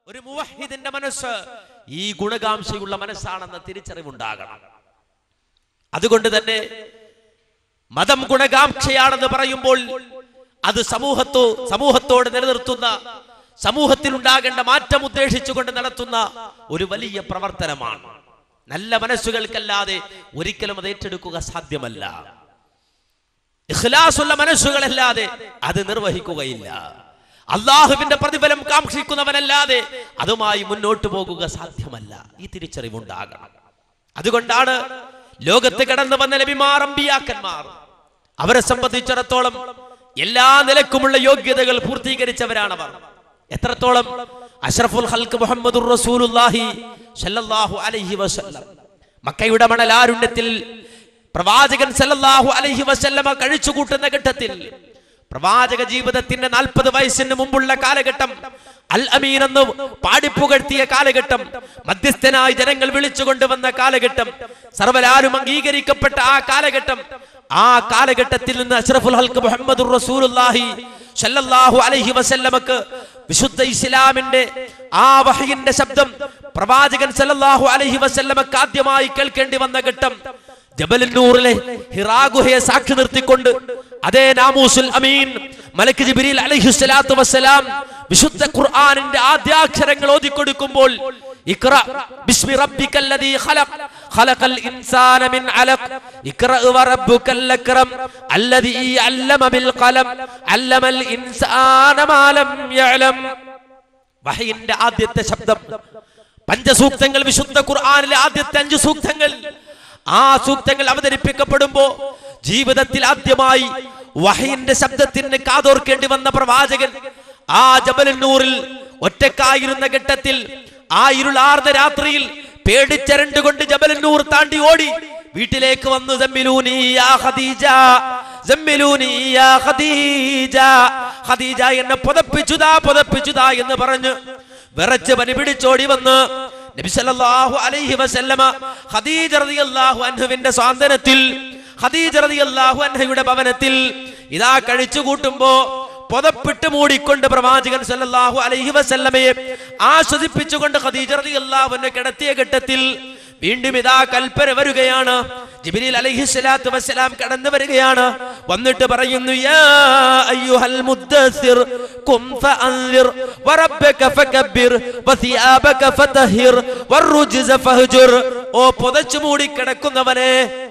ഒരു മുവഹിദിന്റെ മനസ്സ് ഈ ഗുണകാംക്ഷയുള്ള മനസ്സാണെന്ന തിരിച്ചറിവുണ്ടാകണം അതുകൊണ്ട് തന്നെ മതം ഗുണകാംക്ഷയാണെന്ന് പറയുമ്പോൾ അത് സമൂഹത്തോ സമൂഹത്തോട് നിലനിർത്തുന്ന സമൂഹത്തിൽ ഉണ്ടാകേണ്ട മാറ്റം ഉദ്ദേശിച്ചുകൊണ്ട് നടത്തുന്ന ഒരു വലിയ പ്രവർത്തനമാണ് നല്ല മനസ്സുകൾക്കല്ലാതെ ഒരിക്കലും അത് ഏറ്റെടുക്കുക സാധ്യമല്ല ഇഖ്ലാസുള്ള മനസ്സുകളല്ലാതെ അത് നിർവഹിക്കുകയില്ല അള്ളാഹുവിന്റെ പ്രതിഫലം കാക്ഷിക്കുന്നവനല്ലാതെ അതുമായി മുന്നോട്ട് പോകുക സാധ്യമല്ല ഈ തിരിച്ചറിവുണ്ടാകണം അതുകൊണ്ടാണ് ലോകത്ത് കടന്നു വന്ന നബിമാർ അമ്പിയാക്കന്മാർ അവരെ സംബന്ധിച്ചിടത്തോളം എല്ലാ നിലക്കുമുള്ള യോഗ്യതകൾ പൂർത്തീകരിച്ചവരാണവർ എത്രത്തോളം അഷ്റഫുൽ ഹൽക്ക് മുഹമ്മദുർ റസൂലുള്ളാഹി സല്ലല്ലാഹു അലൈഹി വസല്ലം മക്കയുടെ മണലാരുണ്യത്തിൽ പ്രവാചകൻ സല്ലല്ലാഹു അലൈഹി വസല്ലമ കഴിച്ചു കൂട്ടുന്ന ഘട്ടത്തിൽ പ്രവാചക ജീവിതത്തിന്റെ നാൽപ്പത് വയസ്സിന് മുമ്പുള്ള കാലഘട്ടം അൽ അമീൻ എന്ന് പാടിപ്പുകഴ്ത്തിയ കാലഘട്ടം മധ്യസ്ഥനായി ജനങ്ങൾ വിളിച്ചുകൊണ്ടുവന്ന കാലഘട്ടം സർവലാരും അംഗീകരിക്കപ്പെട്ട ആ കാലഘട്ടം ആ കാലഘട്ടത്തിൽ നിന്ന് അഷ്റഫുൽ ഹൽക്ക് മുഹമ്മദുർ റസൂലുള്ളാഹി സല്ലല്ലാഹു അലൈഹി വസല്ലമക്ക് വിശുദ്ധ ഇസ്ലാമിന്റെ ആ വഹയിന്റെ ശബ്ദം പ്രവാചകൻ സല്ലല്ലാഹു അലൈഹി വസല്ലമക്ക് ആദ്യമായി കേൾക്കേണ്ടി വന്ന ഘട്ടം ജബലിന്നൂറിലെ ഹിറാ ഗുഹയെ സാക്ഷി നിർത്തിക്കൊണ്ട് അതേ നാമൂസുൽ അമീൻ മലക്ക് ജിബ്രീൽ അലൈഹി സ്വലാത്തു വസ്സലാം വിശുദ്ധ ഖുർആനിന്റെ ആദ്യാക്ഷരങ്ങൾ ഓതിക്കൊടുക്കുമ്പോൾ ഇഖ്റ ബിസ്മി റബ്ബിക്കല്ലദീ ഖലഖ് ഖലഖൽ ഇൻസാന മിൻ അലഖ് ഇഖ്റ വറബ്ബുക്കൽ അക്രം അല്ലദീ അല്ലമ ബിൽ ഖലം അല്ലമൽ ഇൻസാന മാ ലം യഅലം വഹയിന്റെ ആദ്യത്തെ ശബ്ദം പഞ്ചസൂക്തങ്ങൾ വിശുദ്ധ ഖുർആനിലെ ആദ്യത്തെ അഞ്ച് സൂക്തങ്ങൾ ആ സൂക്തങ്ങൾ അവതരിപ്പിക്കപ്പെടുമ്പോ ജീവിതത്തിൽ ആദ്യമായി വഹയിന്റെ ശബ്ദത്തിന് കാതോർക്കേണ്ടി വന്ന പ്രവാചകൻ ആ ജബലന്നൂറിൽ ഒറ്റക്കായിരുന്ന ഘട്ടത്തിൽ ആ ഇരുളാർന്ന രാത്രിയിൽ പേടിച്ചരണ്ടുകൊണ്ട് ജബലന്നൂർ താണ്ടി ഓടി വീട്ടിലേക്ക് വന്നു "സമ്മിലൂനി യാ ഖദീജ സമ്മിലൂനി യാ ഖദീജ ഖദീജ എന്നെ പുതപ്പിച്ചുതാ പുതപ്പിച്ചുതാ എന്ന് പറഞ്ഞു വിറച്ച് പനി പിടിച്ചോടി വന്ന് നബി സല്ലല്ലാഹു അലൈഹി വസല്ലമ ഖദീജ റളിയല്ലാഹു അൻഹുവിന്റെ സ്വാന്തനത്തിൽ ഖദീജ റളിയല്ലാഹു അൻഹയുടെ ഭവനത്തിൽ ഇതാ കഴിച്ചു കൂട്ടുമ്പോ പുതപ്പിട്ട് മൂടിക്കൊണ്ട് പ്രവാചകൻ സല്ലല്ലാഹു അലൈഹി വസല്ലമയെ ആസ്വദിപ്പിച്ചുകൊണ്ട് ഖദീജ റളിയല്ലാഹു അൻഹ കിടത്തിയ ഘട്ടത്തിൽ വീണ്ടും ഇതാ കൽപ്പന വരികയാണ് ജിബ്രീൽ അലൈഹി സ്വലാത്തു വസ്സലാം കടന്നു വരികയാണ് വന്നിട്ട് പറയുന്നു യാ അയ്യുഹൽ മുദ്ദസ്സിർ ഖും ഫഅൻദിർ വറബ്ബക ഫകബ്ബിർ വസിയാബക ഫതഹിർ വറുജ്സ ഫഹ്ജുർ ഓ പുതച്ചു മൂടി കിടക്കുന്നവനെ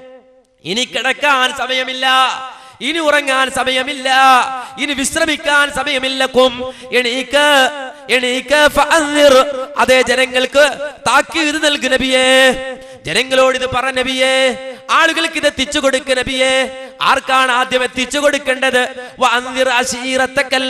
ഇനി കിടക്കാൻ സമയമില്ല ഇനി ഉറങ്ങാൻ സമയമില്ല ഇനി വിശ്രമിക്കാൻ സമയമില്ല കും എണീക്ക് എണീക്ക് ഫഅൻദിർ. അതേ ജനങ്ങൾക്ക് താക്കീത് നൽകു നബിയേ ജനങ്ങളോട് ഇത് പറ നബിയേ ആളുകൾക്ക് ഇത് എത്തിച്ചു കൊടുക്ക നബിയേ ആർക്കാണ് ആദ്യം എത്തിച്ചു കൊടുക്കേണ്ടത് വഅൻദിർ അശീറത്തക്കൽ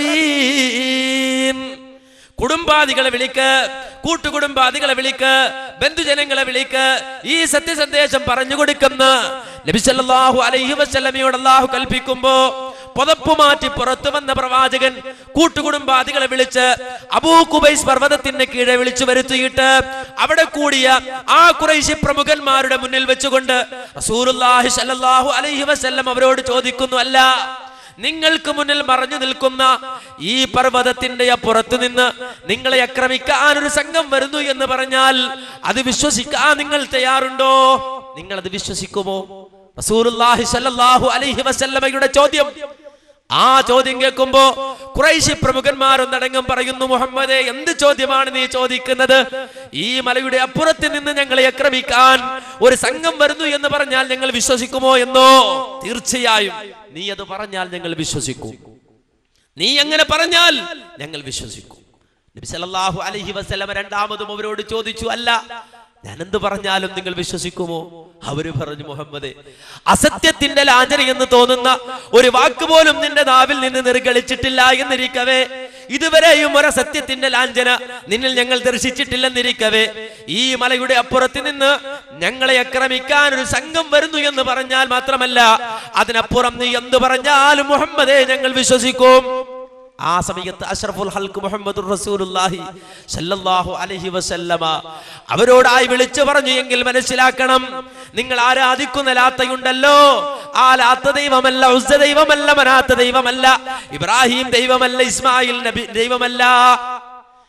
അഖ്റബീൻ. കുടുംബാദികളെ വിളിക്ക് കൂട്ടുകുടുംബാദികളെ വിളിക്ക് ബന്ധുജനങ്ങളെ വിളിക്ക് ഈ സത്യസന്ദേശം പറഞ്ഞു കൊടുക്കുന്ന നബിസല്ലാഹു അലൈഹി വസല്ലമയോട് അള്ളാഹു കൽപ്പിക്കുമ്പോ പുതപ്പ് മാറ്റി പുറത്തു വന്ന പ്രവാചകൻ കൂട്ടുകുടുംബാദികളെ വിളിച്ച് അബൂ കുബൈസ് പർവ്വതത്തിന് കീഴെ വിളിച്ചു വരുത്തിയിട്ട് അവിടെ കൂടിയ ആ കുറേശ്ശി പ്രമുഖന്മാരുടെ മുന്നിൽ വെച്ചുകൊണ്ട് റസൂലുള്ളാഹി സ്വല്ലല്ലാഹു അലൈഹി വസല്ലം അവരോട് ചോദിക്കുന്നു അല്ല നിങ്ങൾക്ക് മുന്നിൽ മറഞ്ഞു നിൽക്കുന്ന ഈ പർവ്വതത്തിന്റെ അപ്പുറത്ത് നിന്ന് നിങ്ങളെ ആക്രമിക്കാൻ ഒരു സംഘം വരുന്നു എന്ന് പറഞ്ഞാൽ അത് വിശ്വസിക്കാൻ നിങ്ങൾ തയ്യാറുണ്ടോ നിങ്ങൾ അത് വിശ്വസിക്കുമോ റസൂലുള്ളാഹി സ്വല്ലല്ലാഹു അലൈഹി വസല്ലമയുടെ ചോദ്യം ആ ചോദ്യം കേൾക്കുമ്പോ കുറേശ്ശി പ്രമുഖന്മാരൊന്നടങ്കം പറയുന്നു മുഹമ്മദെ എന്ത് ചോദ്യമാണ് നീ ചോദിക്കുന്നത് ഈ മലയുടെ അപ്പുറത്ത് നിന്ന് ഞങ്ങളെ ആക്രമിക്കാൻ ഒരു സംഘം വരുന്നു എന്ന് പറഞ്ഞാൽ ഞങ്ങൾ വിശ്വസിക്കുമോ എന്നോ തീർച്ചയായും നീ അത് പറഞ്ഞാൽ ഞങ്ങൾ വിശ്വസിക്കും നീ അങ്ങനെ പറഞ്ഞാൽ ഞങ്ങൾ വിശ്വസിക്കും നബി സല്ലല്ലാഹു അലൈഹി വസല്ലമ രണ്ടാമതും അവരോട് ചോദിച്ചു അല്ല ഞാൻ എന്ത് പറഞ്ഞാലും നിങ്ങൾ വിശ്വസിക്കുമോ അവര് പറഞ്ഞു മുഹമ്മദ് അസത്യത്തിന്റെ ലാഞ്ചന എന്ന് തോന്നുന്ന ഒരു വാക്ക് പോലും നിന്റെ നാവിൽ നിന്ന് നിർഗളിച്ചിട്ടില്ല എന്നിരിക്കവേ ഇതുവരെയും ഒരു സത്യത്തിന്റെ ലാഞ്ചന നിന്നിൽ ഞങ്ങൾ ദർശിച്ചിട്ടില്ലെന്നിരിക്കവേ ഈ മലയുടെ അപ്പുറത്ത് നിന്ന് ഞങ്ങളെ ആക്രമിക്കാൻ ഒരു സംഘം വരുന്നു എന്ന് പറഞ്ഞാൽ മാത്രമല്ല അതിനപ്പുറം നീ എന്ത് പറഞ്ഞാലും മുഹമ്മദേ ഞങ്ങൾ വിശ്വസിക്കും ആ സമയത്ത് അഷ്റഫുൽ ഹൽക്ക് മുഹമ്മദ് റസൂലുള്ളാഹി സല്ലല്ലാഹു അലൈഹി വസല്ലമ അവരോടായി വിളിച്ചു പറഞ്ഞു എങ്കിൽ മനസ്സിലാക്കണം നിങ്ങൾ ആരാധിക്കുന്ന ലാത്തയുണ്ടല്ലോ ആ ലാത്ത ദൈവമല്ല ഉസ്സ ദൈവമല്ല മനാത്ത ദൈവമല്ല ഇബ്രാഹിം ദൈവമല്ല ഇസ്മായിൽ നബി ദൈവമല്ല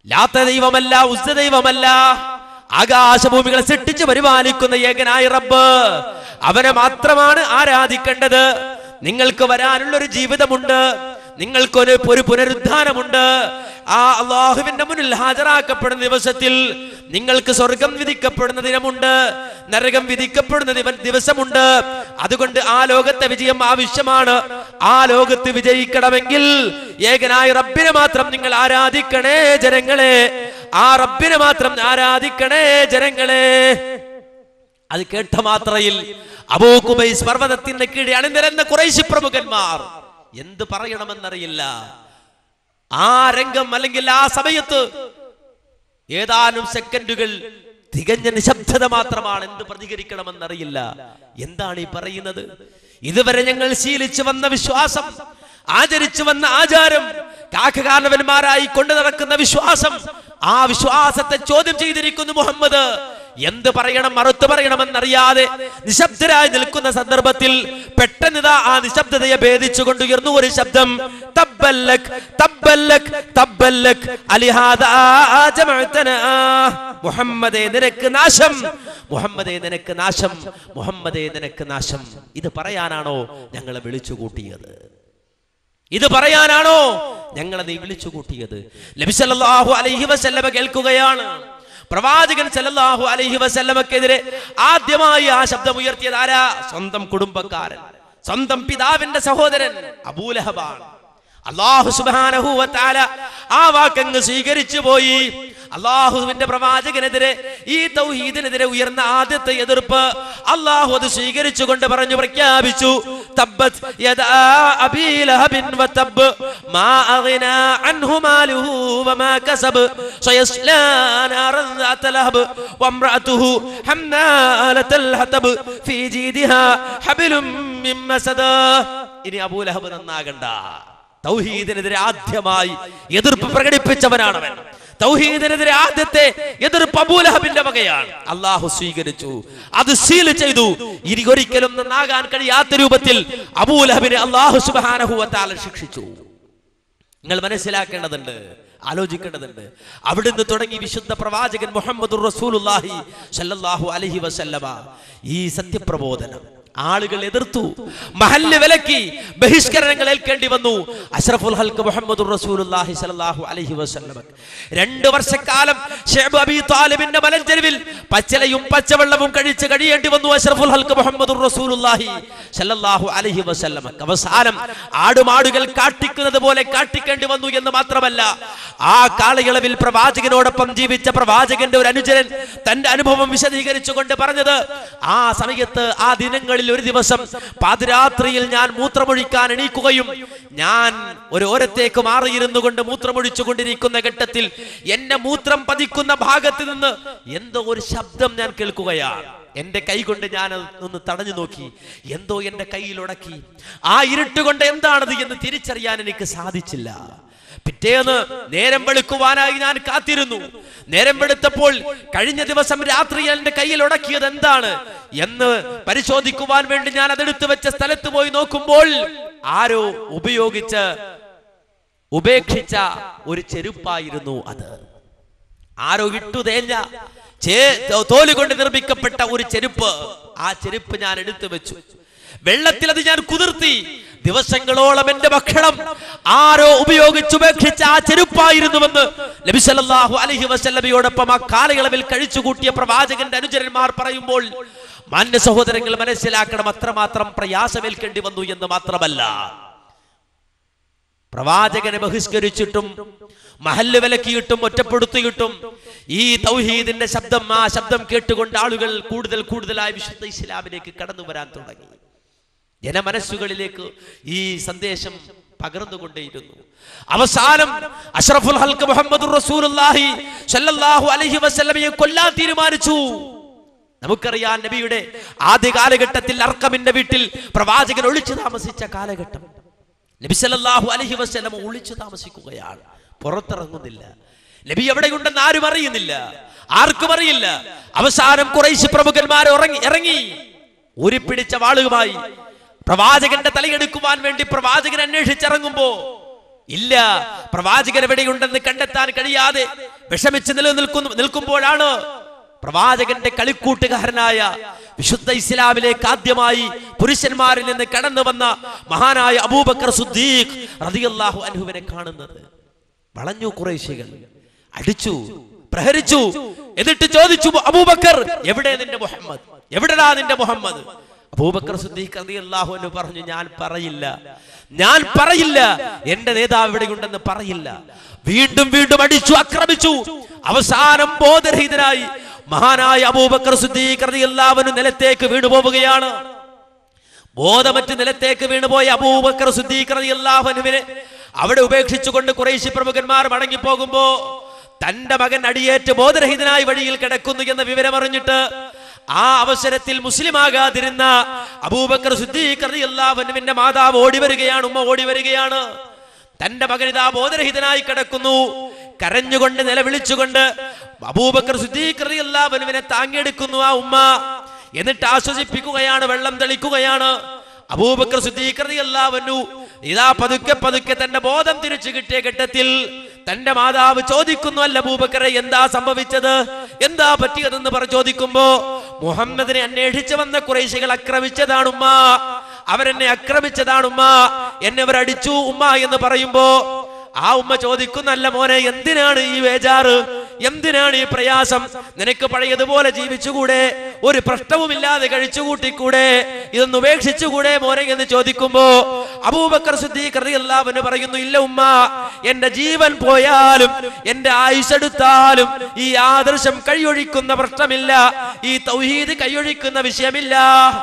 ലാത്ത ദൈവമല്ല ഉസ്ത ദൈവമല്ല ആകാശഭൂമികളെ സൃഷ്ടിച്ച് പരിപാലിക്കുന്ന ഏകനായ റബ്ബ് അവനെ മാത്രമാണ് ആരാധിക്കേണ്ടത് നിങ്ങൾക്ക് വരാനുള്ള ഒരു ജീവിതമുണ്ട് നിങ്ങൾക്കൊരു ഒരു പുനരുദ്ധാനമുണ്ട് ആ അള്ളാഹുവിന്റെ മുന്നിൽ ഹാജരാക്കപ്പെടുന്ന ദിവസത്തിൽ നിങ്ങൾക്ക് സ്വർഗം വിധിക്കപ്പെടുന്ന ദിനമുണ്ട് നരകം വിധിക്കപ്പെടുന്ന ദിവ- ദിവസമുണ്ട് അതുകൊണ്ട് ആ ലോകത്തെ വിജയം ആവശ്യമാണ് ആ ലോകത്ത് വിജയിക്കണമെങ്കിൽ ഏകനായ റബ്ബിനെ മാത്രം നിങ്ങൾ ആരാധിക്കണേ ജനങ്ങളെ ആ റബ്ബിനെ മാത്രം ആരാധിക്കണേ ജനങ്ങളെ അത് കേട്ട മാത്രയിൽ അബൂകുബൈസ് പർവ്വതത്തിന്റെ കീഴിൽ അണിനിരന്ന കുറേശ്ശി പ്രമുഖന്മാർ എന്ത് പറയണമെന്നറിയില്ല ആ രംഗം അല്ലെങ്കിൽ ആ സമയത്ത് ഏതാനും സെക്കൻഡുകൾ തികഞ്ഞ നിശബ്ദത മാത്രമാണ് എന്ത് പ്രതികരിക്കണമെന്നറിയില്ല എന്താണ് ഈ പറയുന്നത് ഇതുവരെ ഞങ്ങൾ ശീലിച്ചു വന്ന വിശ്വാസം ആചരിച്ചു വന്ന ആചാരം കാക്കകാരണവന്മാരായി കൊണ്ടു നടക്കുന്ന വിശ്വാസം ആ വിശ്വാസത്തെ ചോദ്യം ചെയ്തിരിക്കുന്നു മുഹമ്മദ് എന്ത് പറയണം മറുത്തു പറയണമെന്നറിയാതെ നിശബ്ദരായി നിൽക്കുന്ന സന്ദർഭത്തിൽ പെട്ടെന്നിതാ ആ നിശബ്ദതയെ ഭേദിച്ചുകൊണ്ട് ഉയർന്നു ഒരു ശബ്ദം തബ്ബല്ലക് തബ്ബല്ലക് തബ്ബല്ലക് അലിഹാദാ ജമഅതനാ മുഹമ്മദേ നിനക്ക് നാശം മുഹമ്മദേ നിനക്ക് നാശം മുഹമ്മദേ നിനക്ക് നാശം ഇത് പറയാനാണോ ഞങ്ങളെ വിളിച്ചു കൂട്ടിയത് ഇത് പറയാനാണോ ഞങ്ങളെ നീ വിളിച്ചു കൂട്ടിയത് നബി സല്ലല്ലാഹു അലൈഹി വസല്ലമ കേൾക്കുകയാണ് പ്രവാചകൻ സല്ലല്ലാഹു അലൈഹി വസല്ലമക്കെതിരെ ആദ്യമായി ആ ശബ്ദം ഉയർത്തിയത് ആരാ സ്വന്തം കുടുംബക്കാരൻ സ്വന്തം പിതാവിന്റെ സഹോദരൻ അബൂലഹബാണ് അള്ളാഹു സുബ്ഹാനഹു വ തആല ആ വാക്കങ്ങ് സ്വീകരിച്ചു പോയി അള്ളാഹുവിന്റെ പ്രവാചകനെതിരെ ഈ തൗഹീദിനെതിരെ ഉയർന്ന ആദ്യത്തെ എതിർപ്പ് അള്ളാഹു അത് സ്വീകരിച്ചുകൊണ്ട് പറഞ്ഞു പ്രഖ്യാപിച്ചു തബ്ബത് യദാ അബീ ലഹബിൻ വതബ് മാ അഗ്നാ അൻഹു മാലുഹു വമാ കസബ് സയസ്ലാ നാറൻ ذات لهب وامرأته حمالة الحطب في جيدها حبل من مسد ഇനി അബൂലഹബ് നന്നാകണ്ട തൗഹീദിനെതിരെ ആദ്യമായി എതിർപ്പ് പ്രകടിപ്പിച്ചവനാണവൻ തൗഹീദിനെതിരെ ആദ്യത്തെ എതിർപ്പ് അബൂലഹബിന്റെ വകയാണ് അള്ളാഹു സ്വീകരിച്ചു അത് സീൽ ചെയ്തു ഇനി ഒരിക്കലും നന്നാകാൻ കഴിയാത്ത രൂപത്തിൽ അബൂലഹബിനെ അള്ളാഹു സുബാനഹുവത്താല ശിക്ഷിച്ചു നിങ്ങൾ മനസ്സിലാക്കേണ്ടതുണ്ട് ആലോചിക്കേണ്ടതുണ്ട് അവിടുന്ന് തുടങ്ങി വിശുദ്ധ പ്രവാചകൻ മുഹമ്മദ് റസൂലുല്ലാഹി സല്ലല്ലാഹു അലൈഹി വസല്ലമ ഈ സത്യപ്രബോധനം ആളുകൾ എതിർത്തു മഹല്ല് വിലക്കി ബഹിഷ്കരണങ്ങൾ ഏൽക്കേണ്ടി വന്നു അഷ്റഫുൽ ഹൽക്ക് മുഹമ്മദ് റസൂലുള്ളാഹി സ്വല്ലല്ലാഹു അലൈഹി വസല്ലമ രണ്ട് വർഷക്കാലം ഷെയ്ബ് അബി താലിബിന്റെ മലഞ്ചെരുവിൽ പച്ചലയും പച്ചവെള്ളവും കഴിച്ച് കഴിയേണ്ടി വന്നു അഷ്റഫുൽ ഹൽക്ക് മുഹമ്മദ് റസൂലുള്ളാഹി സ്വല്ലല്ലാഹു അലൈഹി വസല്ലമ അവസാനം ആടുമാടുകൾ കാട്ടിക്കുന്നത് പോലെ കാട്ടിക്കേണ്ടി വന്നു എന്ന് മാത്രമല്ല ആ കാലയളവിൽ പ്രവാചകനോടൊപ്പം ജീവിച്ച പ്രവാചകന്റെ ഒരു അനുചരൻ തന്റെ അനുഭവം വിശദീകരിച്ചുകൊണ്ട് പറഞ്ഞത് ആ സമയത്ത് ആ ദിനങ്ങളിൽ ഒരു ദിവസം പാതിരാത്രിയിൽ ഞാൻ മൂത്രമൊഴിക്കാൻ എണീക്കുകയും ഞാൻ ഒരു ഓരത്തേക്ക് മാറിയിരുന്നു കൊണ്ട് മൂത്രമൊഴിച്ചു കൊണ്ടിരിക്കുന്ന ഘട്ടത്തിൽ എന്റെ മൂത്രം പതിക്കുന്ന ഭാഗത്ത് നിന്ന് എന്തോ ഒരു ശബ്ദം ഞാൻ കേൾക്കുകയാണ് എന്റെ കൈ കൊണ്ട് ഞാൻ അത് ഒന്ന് തടഞ്ഞു നോക്കി എന്തോ എന്റെ കയ്യിൽ ഉടക്കി ആ ഇരുട്ടുകൊണ്ട് എന്താണത് എന്ന് തിരിച്ചറിയാൻ എനിക്ക് സാധിച്ചില്ല പിറ്റേന്ന് നേരം വെളുക്കുവാനായി ഞാൻ കാത്തിരുന്നു നേരം വെളുത്തപ്പോൾ കഴിഞ്ഞ ദിവസം രാത്രി എന്റെ കയ്യിൽ ഉടക്കിയത് എന്താണ് എന്ന് പരിശോധിക്കുവാൻ വേണ്ടി ഞാൻ അതെടുത്തു വെച്ച സ്ഥലത്ത് പോയി നോക്കുമ്പോൾ ആരോ ഉപയോഗിച്ച് ഉപേക്ഷിച്ച ഒരു ചെരുപ്പായിരുന്നു അത് ആരോ ഇട്ടു തേഞ്ഞ ചേ- തോല് കൊണ്ട് നിർമ്മിക്കപ്പെട്ട ഒരു ചെരുപ്പ് ആ ചെരുപ്പ് ഞാൻ എടുത്തു വെച്ചു വെള്ളത്തിൽ അത് ഞാൻ കുതിർത്തി ദിവസങ്ങളോളം എന്റെ ഭക്ഷണം ആരോ ഉപയോഗിച്ചുപേക്ഷിച്ച ആ ചെരുപ്പായിരുന്നുവെന്ന് നബിസല്ലാഹു അലഹി വസല്ലമയോടൊപ്പം ആ കാലയളവിൽ കഴിച്ചുകൂട്ടിയ പ്രവാചകന്റെ അനുചരന്മാർ പറയുമ്പോൾ മാന്യ സഹോദരങ്ങൾ മനസ്സിലാക്കണം അത്രമാത്രം പ്രയാസമേൽക്കേണ്ടി വന്നു എന്ന് മാത്രമല്ല പ്രവാചകനെ ബഹിഷ്കരിച്ചിട്ടും മഹല്ല് വിലക്കിയിട്ടും ഒറ്റപ്പെടുത്തിയിട്ടും ഈ തൗഹീദിന്റെ ശബ്ദം ആ ശബ്ദം കേട്ടുകൊണ്ട് ആളുകൾ കൂടുതൽ കൂടുതലായി വിശുദ്ധ ഇസ്ലാമിലേക്ക് കടന്നു വരാൻ തുടങ്ങി ജനമനസ്സുകളിലേക്ക് ഈ സന്ദേശം പകർന്നുകൊണ്ടേയിരുന്നു അവസാനം അഷ്റഫുൽ ഹൽക്ക് മുഹമ്മദ് റസൂലുള്ളാഹി സല്ലല്ലാഹു അലൈഹി വസല്ലമയെ കൊല്ലാൻ തീരുമാനിച്ചു നമുക്കറിയാം നബിയുടെ ആദ്യ കാലഘട്ടത്തിൽ അർക്കമിന്റെ വീട്ടിൽ പ്രവാചകൻ ഒളിച്ചു താമസിച്ച കാലഘട്ടം നബി സല്ലല്ലാഹു അലൈഹി വസല്ലം ഒളിച്ചു താമസിക്കുകയാണ് പുറത്തിറങ്ങുന്നില്ല നബി എവിടെയുണ്ടെന്ന് ആരും അറിയുന്നില്ല ആർക്കും അറിയില്ല അവസാനം കുറേശ്ശി പ്രമുഖന്മാർ ഇറങ്ങി ഇറങ്ങി ഉരുപ്പിടിച്ച വാളുമായി പ്രവാചകന്റെ തലയെടുക്കുവാൻ വേണ്ടി പ്രവാചകൻ അന്വേഷിച്ചിറങ്ങുമ്പോ ഇല്ല പ്രവാചകൻ എവിടെയുണ്ടെന്ന് കണ്ടെത്താൻ കഴിയാതെ വിഷമിച്ച് നിലനിൽക്കുന്നു നിൽക്കുമ്പോഴാണ് പ്രവാചകന്റെ കളിക്കൂട്ടുകാരനായ വിശുദ്ധ ഇസ്ലാമിലേക്ക് ആദ്യമായി പുരുഷന്മാരിൽ നിന്ന് കടന്നു വന്ന മഹാനായ അബൂബക്കർ സുദ്ദീഖ് റളിയല്ലാഹു അൻഹുവിനെ കാണുന്നത് വളഞ്ഞു കുറേശികൾ അടിച്ചു പ്രഹരിച്ചു എന്നിട്ട് ചോദിച്ചു അബൂബക്കർ എവിടെ നിന്റെ മുഹമ്മദ് എവിടെടാ നിന്റെ മുഹമ്മദ് അബൂബക്കർ സുദ്ദീഖ് റളിയല്ലാഹു അൻഹു പറഞ്ഞു ഞാൻ പറയില്ല ഞാൻ പറയില്ല എന്റെ നേതാവ് ഇവിടെയുണ്ടെന്ന് പറയില്ല വീണ്ടും വീണ്ടും അടിച്ചു ആക്രമിച്ചു അവസാനം ബോധരഹിതനായി മഹാനായ അബൂബക്കർ സുദ്ദീഖ് റളിയല്ലാഹു അൻഹു നിലത്തേക്ക് വീണു പോവുകയാണ് ബോധമറ്റ് നിലത്തേക്ക് വീണുപോയ അബൂബക്കർ സുദ്ദീഖ് റളിയല്ലാഹു അൻഹുവിനെ അവിടെ ഉപേക്ഷിച്ചുകൊണ്ട് കുറേശ്ശി പ്രമുഖന്മാർ മടങ്ങി പോകുമ്പോ തന്റെ മകൻ അടിയേറ്റ് ബോധരഹിതനായി വഴിയിൽ കിടക്കുന്നു എന്ന വിവരം അറിഞ്ഞിട്ട് ആ അവസരത്തിൽ മുസ്ലിം ആകാതിരുന്ന അബൂബക്കർ സുദ്ദീഖ് റളിയല്ലാഹു അൻഹുവിന്റെ മാതാവ് ഓടി വരികയാണ് ഉമ്മ ഓടി വരികയാണ് തന്റെ മകൻ ഇതാ ബോധരഹിതനായി കിടക്കുന്നു കരഞ്ഞുകൊണ്ട് നിലവിളിച്ചുകൊണ്ട് അബൂബക്കർ സുദ്ദീഖ് റളിയല്ലാഹു അൻഹുവിനെ താങ്ങിയെടുക്കുന്നു ആ ഉമ്മ എന്നിട്ട് ആശ്വസിപ്പിക്കുകയാണ് വെള്ളം തെളിക്കുകയാണ് അബൂബക്കർ സിദ്ദീഖ് റളിയല്ലാഹു അൻഹു ഇതാ പതുക്കെ പതുക്കെ തന്റെ ബോധം തിരിച്ചു കിട്ടിയ ഘട്ടത്തിൽ തന്റെ മാതാവ് ചോദിക്കുന്നു അല്ല അബൂബക്കറെ എന്താ സംഭവിച്ചത് എന്താ പറ്റിയതെന്ന് പറ ചോദിക്കുമ്പോ മുഹമ്മദിനെ അന്വേഷിച്ചു വന്ന കുറേശികൾ ആക്രമിച്ചതാണ് ഉമ്മ അവരെന്നെ ആക്രമിച്ചതാണ് ഉമ്മ എന്നെ അവർ അടിച്ചു ഉമ്മ എന്ന് പറയുമ്പോ ആ ഉമ്മ ചോദിക്കുന്നല്ല മോനെ എന്തിനാണ് ഈ വേജാറ് എന്തിനാണ് ഈ പ്രയാസം നിനക്ക് പഴയതുപോലെ ജീവിച്ചുകൂടെ ഒരു പ്രശ്നവുമില്ലാതെ കഴിച്ചുകൂട്ടിക്കൂടെ ഇതൊന്ന് ഉപേക്ഷിച്ചുകൂടെ മോനെ എന്ന് ചോദിക്കുമ്പോ അബൂബക്കർ ശുദ്ധീകൃതിയല്ലാവന് പറയുന്നു ഇല്ല ഉമ്മ എന്റെ ജീവൻ പോയാലും എന്റെ ആയുഷെടുത്താലും ഈ ആദർശം കൈയൊഴിക്കുന്ന പ്രശ്നമില്ല ഈ തൗഹീദ് കൈയൊഴിക്കുന്ന വിഷയമില്ല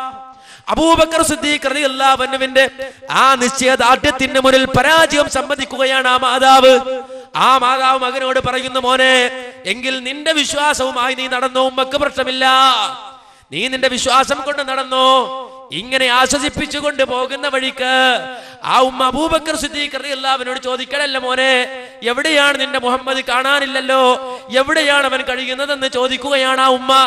അബൂബക്കർ സിദ്ദീഖ് റളിയല്ലാഹു അൻഹുവിന്റെ ആ നിശ്ചയദാർഢ്യത്തിന് മുന്നിൽ പരാജയം സമ്മതിക്കുകയാണ് ആ മാതാവ് ആ മാതാവ് മകനോട് പറയുന്നു മോനെ എങ്കിൽ നിന്റെ വിശ്വാസവുമായി നീ നടന്നോ ഉമ്മക്ക് പ്രശ്നമില്ല നീ നിന്റെ വിശ്വാസം കൊണ്ട് നടന്നോ ഇങ്ങനെ ആശ്വസിപ്പിച്ചുകൊണ്ട് പോകുന്ന വഴിക്ക് ആ ഉമ്മ അബൂബക്കർ സിദ്ദീഖ് റളിയല്ലാഹുവിനോട് ചോദിക്കണല്ല മോനെ എവിടെയാണ് നിന്റെ മുഹമ്മദ് കാണാനില്ലല്ലോ എവിടെയാണ് അവൻ കഴിയുന്നതെന്ന് ചോദിക്കുകയാണ് ആ ഉമ്മ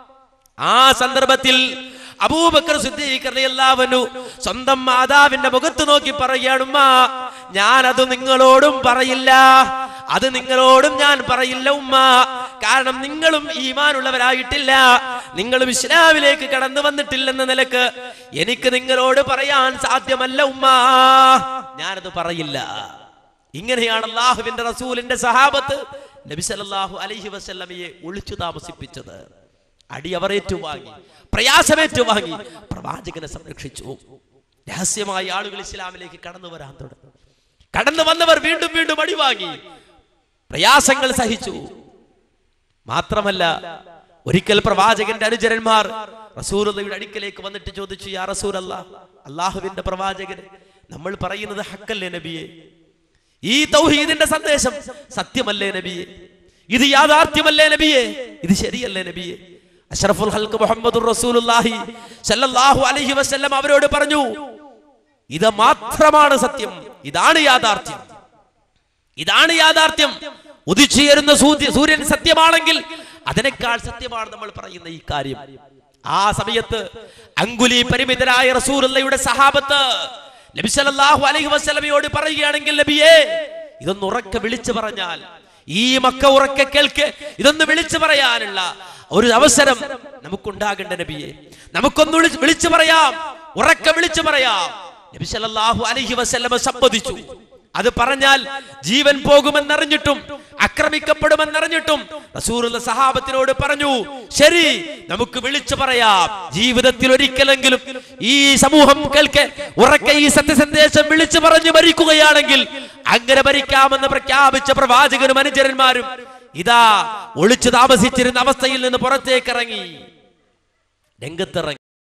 ആ സന്ദർഭത്തിൽ അബൂബക്കർ സിദ്ദീഖറിയല്ലാവനു സ്വന്തം മാതാവിന്റെ മുഖത്ത് നോക്കി പറയുകയാണ് ഉമ്മ ഞാൻ അത് നിങ്ങളോടും പറയില്ല അത് നിങ്ങളോടും ഞാൻ പറയില്ല ഉമ്മ കാരണം നിങ്ങളും ഈമാനുള്ളവരായിട്ടില്ല നിങ്ങളും ഇസ്ലാമിലേക്ക് കടന്നു വന്നിട്ടില്ലെന്ന നിലക്ക് എനിക്ക് നിങ്ങളോട് പറയാൻ സാധ്യമല്ല ഉമ്മ ഞാനത് പറയില്ല ഇങ്ങനെയാണ് അള്ളാഹുവിന്റെ റസൂലിന്റെ സഹാബത്ത് നബി സല്ലല്ലാഹു അലൈഹി വസല്ലമയെ ഒളിച്ചു താമസിപ്പിച്ചത് അടി അവർ ഏറ്റുവാങ്ങി പ്രയാസമേറ്റുവാങ്ങി പ്രവാചകനെ സംരക്ഷിച്ചു രഹസ്യമായി ആളുകൾ ഇസ്ലാമിലേക്ക് കടന്നു വരാൻ തുടങ്ങി കടന്നു വന്നവർ വീണ്ടും വീണ്ടും അടി വാങ്ങി പ്രയാസങ്ങൾ സഹിച്ചു മാത്രമല്ല ഒരിക്കൽ പ്രവാചകന്റെ അനുചരന്മാർ റസൂലുള്ളയുടെ അടുക്കലേക്ക് വന്നിട്ട് ചോദിച്ചു യാ റസൂൽ അള്ളാഹുവിന്റെ പ്രവാചകൻ നമ്മൾ പറയുന്നത് ഹക്കല്ലേ നബിയെ ഈ തൗഹീദിന്റെ സന്ദേശം സത്യമല്ലേ നബിയെ ഇത് യാഥാർത്ഥ്യമല്ലേ നബിയെ ഇത് ശരിയല്ലേ നബിയെ അഷ്റഫുൽ ഹൽക്ക് മുഹമ്മദ് റസൂലുള്ളാഹി സല്ലല്ലാഹു അലൈഹി വസല്ലം അവരോട് പറഞ്ഞു ഇത് മാത്രമാണ് സത്യം ഇതാണ് യാഥാർത്ഥ്യം ഇതാണ് യാഥാർത്ഥ്യം ഉദിച്ചുയരുന്ന സൂര്യ- സൂര്യൻ സത്യമാണെങ്കിൽ അതിനേക്കാൾ സത്യമാണ് നമ്മൾ പറയുന്ന ഈ കാര്യം ആ സമയത്ത് അങ്കുലി പരിമിതരായ റസൂലുള്ളയുടെ സഹാബത്ത് നബി സല്ലല്ലാഹു അലൈഹി വസല്ലമയോട് പറയുകയാണെങ്കിൽ നബിയേ ഇതൊന്ന് ഉറക്കെ വിളിച്ചു പറഞ്ഞാൽ ഈ മക്ക ഉറക്കെ കേൾക്ക് ഇതൊന്ന് വിളിച്ചു പറയാനുള്ള ഒരു അവസരം നമുക്കുണ്ടാകേണ്ട നബിയെ നമുക്കൊന്ന് വിളി- വിളിച്ചു പറയാം ഉറക്കെ വിളിച്ചു പറയാം നബി സല്ലല്ലാഹു അലൈഹി വസല്ലമ സമ്മതിച്ചു അത് പറഞ്ഞാൽ ജീവൻ പോകുമെന്നറിഞ്ഞിട്ടും ആക്രമിക്കപ്പെടുമെന്നറിഞ്ഞിട്ടും റസൂലുള്ള സഹാബത്തിനോട് പറഞ്ഞു ശരി നമുക്ക് വിളിച്ചു പറയാം ജീവിതത്തിൽ ഒരിക്കലെങ്കിലും ഈ സമൂഹം കേൾക്കെ ഉറക്കെ ഈ സത്യസന്ദേശം വിളിച്ചു പറഞ്ഞു മരിക്കുകയാണെങ്കിൽ അങ്ങനെ മരിക്കാമെന്ന് പ്രഖ്യാപിച്ച പ്രവാചകനും അനുചരന്മാരും ഇതാ ഒളിച്ചു താമസിച്ചിരുന്ന അവസ്ഥയിൽ നിന്ന് പുറത്തേക്ക് ഇറങ്ങി രംഗത്തിറങ്ങി